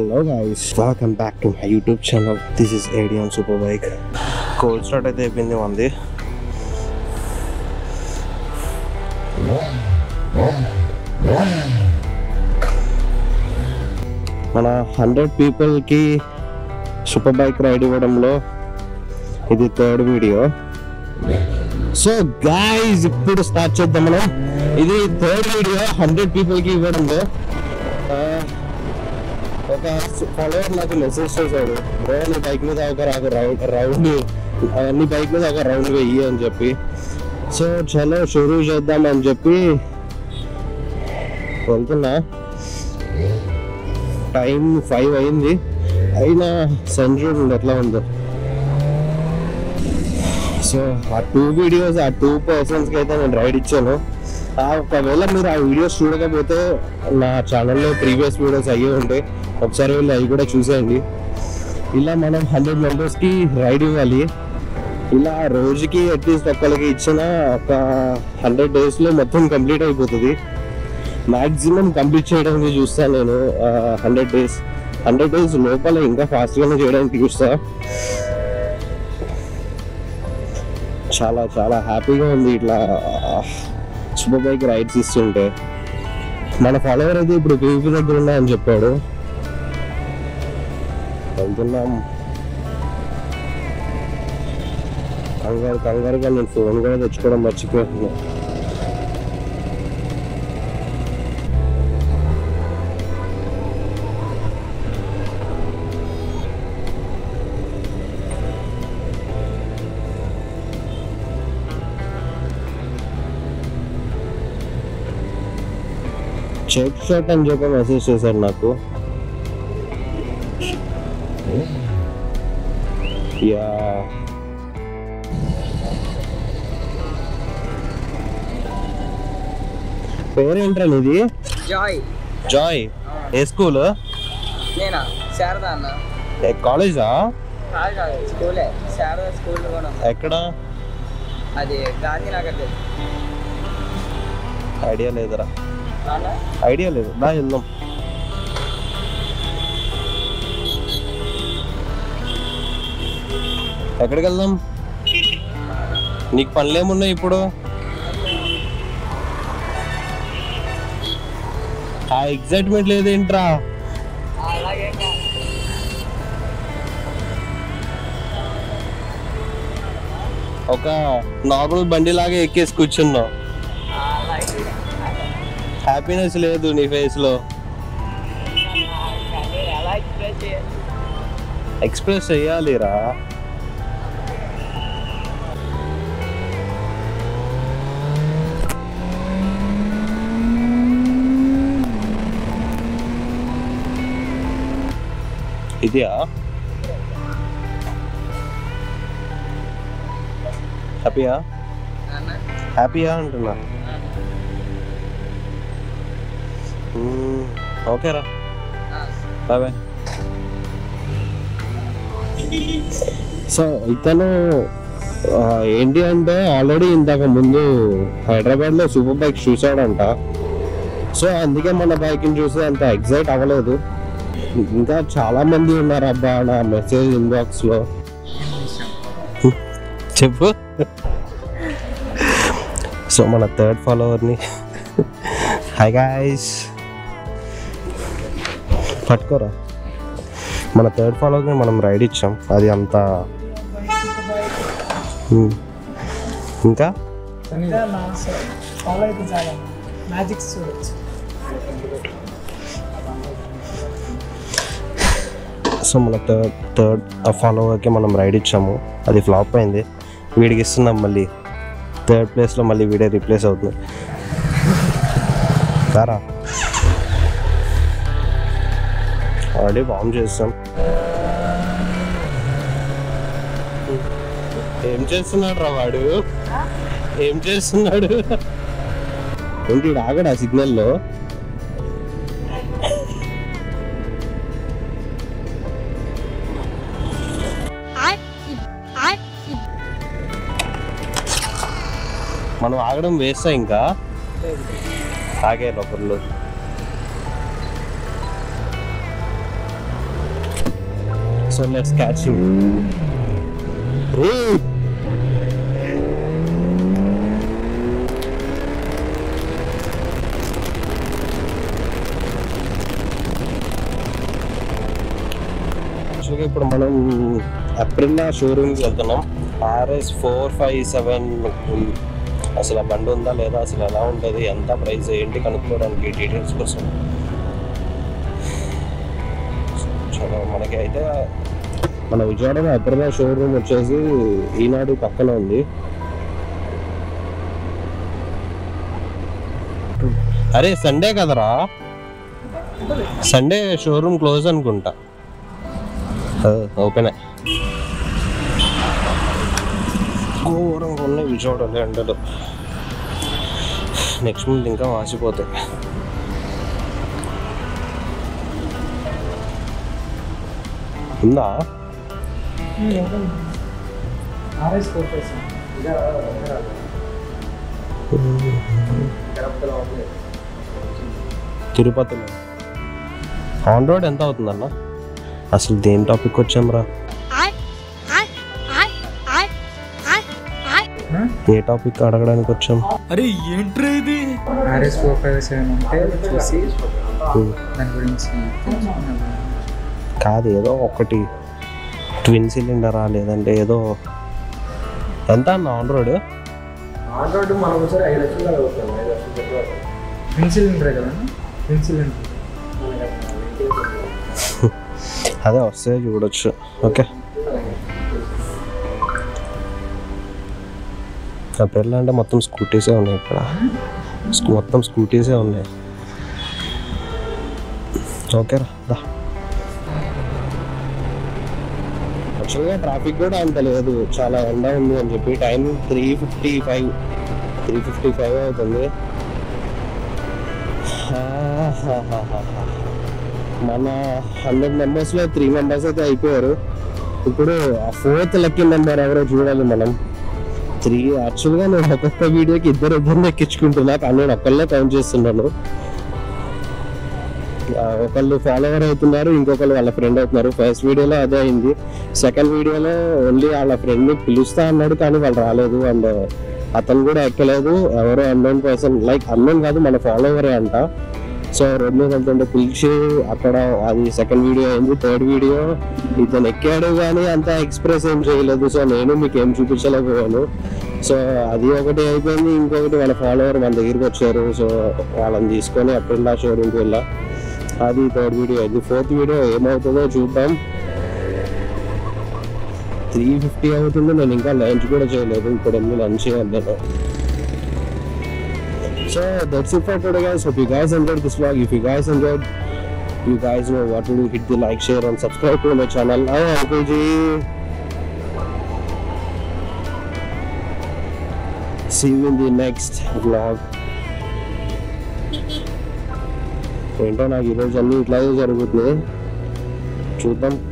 Hello guys welcome back to my YouTube channel this is ఏడియన్ super bike cold start అయితే అయిపోయింది మంది మన హండ్రెడ్ పీపుల్కి సూపర్ బైక్ రైడ్ ఇవ్వడంలో ఇది థర్డ్ వీడియో సో గాయస్ ఇప్పుడు స్టార్ట్ చేద్దాం మనం ఇది థర్డ్ వీడియో హండ్రెడ్ పీపుల్కి ఇవ్వడంలో ఆ, ఒక ఫాలోవర్ నాకు మెసేజ్ చేశాడు బ్రో నీ బైక్ మీద ఒక రౌండ్ రౌండ్ నీ బైక్ మీద ఒక రౌండ్ వెయ్యి అని చెప్పి సో చలో షురూ చేద్దాం అని చెప్పి వెళ్తున్నా టైం ఫైవ్ అయింది అయినా సన్ చూడండి ఎట్లా ఉందో సో ఆ టూ వీడియోస్ ఆ టూ పర్సన్స్కి అయితే నేను రైడ్ ఇచ్చాను ఆ ఒకవేళ మీరు ఆ వీడియోస్ చూడకపోతే నా ఛానల్లో ప్రీవియస్ వీడియోస్ అయ్యి ఉంటాయి ఒకసారి వెళ్ళి అవి కూడా చూసేయండి ఇలా మనం హండ్రెడ్ మెంబర్స్కి రైడ్ ఇవ్వాలి ఇలా రోజుకి అట్లీస్ట్ ఒక్కరికి ఇచ్చిన ఒక హండ్రెడ్ డేస్లో మొత్తం కంప్లీట్ అయిపోతుంది మ్యాక్సిమం కంప్లీట్ చేయడానికి చూస్తాను నేను హండ్రెడ్ డేస్ హండ్రెడ్ డేస్ లోపల ఇంకా ఫాస్ట్గానే చేయడానికి చూస్తా చాలా చాలా హ్యాపీగా ఉంది ఇట్లా సూపర్ బైక్ రైడ్స్ ఇస్తుంటే మన ఫాలోవర్ అయితే ఇప్పుడు పీవీపీ దగ్గర ఉన్నా అని చెప్పాడు వెళ్తున్నాం కంగారు కంగారుగా నేను ఫోన్ కూడా తెచ్చుకోవడం మర్చిపోయాను చెక్ షర్ట్ అని చెప్పి మెసేజ్ చేశారు నాకు యా పేరేంట్రా నీది జాయ్ జాయ్ ఏ స్కూల్ నేనా శారదా అన్న ఏ కాలేజా కాదు కాదు స్కూలే శారదా స్కూల్ కూడా ఉంది. ఎక్కడ అది గాంధీనగర్ తెలుసు. ఐడియా లేదురా అన్న ఐడియా లేదు దా వెళ్దాం ఎక్కడికి వెళ్దాం నీకు పనులేమున్నాయి ఇప్పుడు ఆ ఎగ్జైట్మెంట్ లేదేంట్రా అలాగే ఒక నార్మల్ బండి లాగా ఎక్కేసి కూర్చున్నావు అలాగే హ్యాపీనెస్ లేదు నీ ఫేస్ లో ఎలా ఎక్స్ప్రెస్ చేయాలి ఎక్స్ప్రెస్ చెయ్యాలిరా ఇదియా హ్యాపీయా అన్న హ్యాపీయా అంటున్నా మ్మ్, ఓకేరా బాయ్ బాయ్ సో ఇతను ఆ, ఏంటి అంటే ఆల్రెడీ ఇంతకు ముందు హైదరాబాద్లో సూపర్ బైక్ చూసాడంట సో అందుకే మన బైక్ని చూసి అంత ఎగ్జైట్ అవ్వలేదు ఇంకా చాలా మంది ఉన్నారు అబ్బా నా మెసేజ్ ఇన్బాక్స్ లో చెప్పు సో మన థర్డ్ ఫాలోవర్ని హాయ్ గాయస్ పట్టుకోరా మన థర్డ్ ఫాలోవర్ని మనం రైడ్ ఇచ్చాం అది అంత ఉమ్. ఇంకా ఫాలో అయితే చాలా మ్యాజిక్స్ చూడొచ్చు సో మన థర్డ్ థర్డ్ ఫాలోవర్కి మనం రైడ్ ఇచ్చాము అది ఫ్లాప్ అయింది వీడికి ఇస్తున్నాం మళ్ళీ థర్డ్ ప్లేస్లో మళ్ళీ వీడే రీప్లేస్ అవుతుంది కారా ఆల్రెడీ బాంబ్ చేస్తాం ఏం చేస్తున్నాడు రా వాడు ఏం చేస్తున్నాడు ఏంటి ఈడు ఆగడా సిగ్నల్లో మనం ఆగడం వేస్తా ఇంకా ఆగే ఒకళ్ళు సో లెట్స్ క్యాచ్ యూ రే యాక్చువల్గా ఇప్పుడు మనం అప్రిల్లా షోరూమ్కి వెళ్తున్నాం ఆర్ఎస్ ఫోర్ ఫైవ్ సెవెన్ అసలు ఆ బండి ఉందా లేదా అసలు ఎలా ఉంటుంది ఎంత ప్రైస్ ఏంటి కనుక్కోవడానికి డీటెయిల్స్ కోసం చాలా మనకి అయితే మన విజయవాడలో అప్రిల్లా షోరూమ్ వచ్చేసి ఈనాడు పక్కన ఉంది అరే సండే కదరా సండే షోరూమ్ క్లోజ్ అనుకుంటా ఓపెనే ఘోరంగా ఉన్నాయి విజయవాడలో ఎండలు నెక్స్ట్ మంత్ ఇంకా వాసిపోతాయి ఉందా ఆర్ఎస్ ఫోర్ పర్సెంట్ తిరుపతిలో ఆన్ రోడ్ ఎంత అవుతుందన్న అసలు దేని టాపిక్ వచ్చాంరా ఏ టాపిక్ అడగడానికి వచ్చాం ఆర్ఎస్ ఫోర్ ఫైవ్ సెవెన్ ఉంటే చూసి Hmm. దాని గురించి తెలుసుకున్నాను కాదు ఏదో ఒకటి ట్విన్ సిలిండరా లేదంటే ఏదో ఎంత అన్న ఆన్ రోడ్ ట్విన్ సిలిండర్ కదా ట్విన్ సిలిండర్ అదే వస్తే చూడొచ్చు ఓకే నా పేర్లు అంటే మొత్తం స్కూటీసే ఉన్నాయి ఇక్కడ స్కూ- మొత్తం స్కూటీసే ఉన్నాయి ఓకే రా యాక్చువల్గా ట్రాఫిక్ కూడా అంత లేదు చాలా ఎండ ఉంది అని చెప్పి time three fifty five three fifty five అవుతుంది మన హండ్రెడ్ మెంబర్స్లో త్రీ మెంబర్స్ అయితే అయిపోయారు ఇప్పుడు ఆ ఫోర్త్ లక్కీ నెంబర్ ఎవరో చూడాలి మనం త్రీ యాక్చువల్గా నేను ఒక్కొక్క వీడియోకి ఇద్దరు ఇద్దరిని ఎక్కించుకుంటున్నా కానీ నేను ఒక్కళ్ళే కౌంట్ చేస్తున్నాను ఆ, ఒకళ్ళు ఫాలోవర్ అవుతున్నారు ఇంకొకళ్ళు వాళ్ళ ఫ్రెండ్ అవుతున్నారు ఫస్ట్ వీడియోలో అదే అయింది సెకండ్ వీడియోలో ఓన్లీ వాళ్ళ ఫ్రెండ్ని పిలుస్తా అన్నాడు కానీ వాళ్ళు రాలేదు అండ్ అతను కూడా ఎక్కలేదు ఎవరో అన్నోన్ పర్సన్ లైక్ అన్నోన్ కాదు మన ఫాలోవరే అంట సో రోడ్ మీద వెళ్తుంటే పిలిచి అక్కడ అది సెకండ్ వీడియో అయింది థర్డ్ వీడియో ఇతను ఎక్కాడు కానీ అంత ఎక్స్ప్రెస్ ఏం చేయలేదు సో నేను మీకు ఏం చూపించలేకపోయాను సో అది ఒకటి అయిపోయింది ఇంకొకటి వాళ్ళ ఫాలోవర్ మన దగ్గరికి వచ్చారు సో వాళ్ళని తీసుకొని అప్పుడు షోరూమ్కి వెళ్ళా అది థర్డ్ వీడియో అయింది ఫోర్త్ వీడియో ఏమవుతుందో చూద్దాం త్రీ ఫిఫ్టీ అవుతుంది నేను ఇంకా లంచ్ కూడా చేయలేదు ఇప్పుడు వెళ్ళి లంచ్ చేయాలి నేను so that's it for today guys hope you guys enjoyed this vlog if you guys enjoyed you guys know what to do hit the like share and subscribe to my channel hi uncle ji see you in the next vlog ఏంటో నాకు ఈరోజు అన్ని ఇట్లాగే జరుగుతున్నాయి చూద్దాం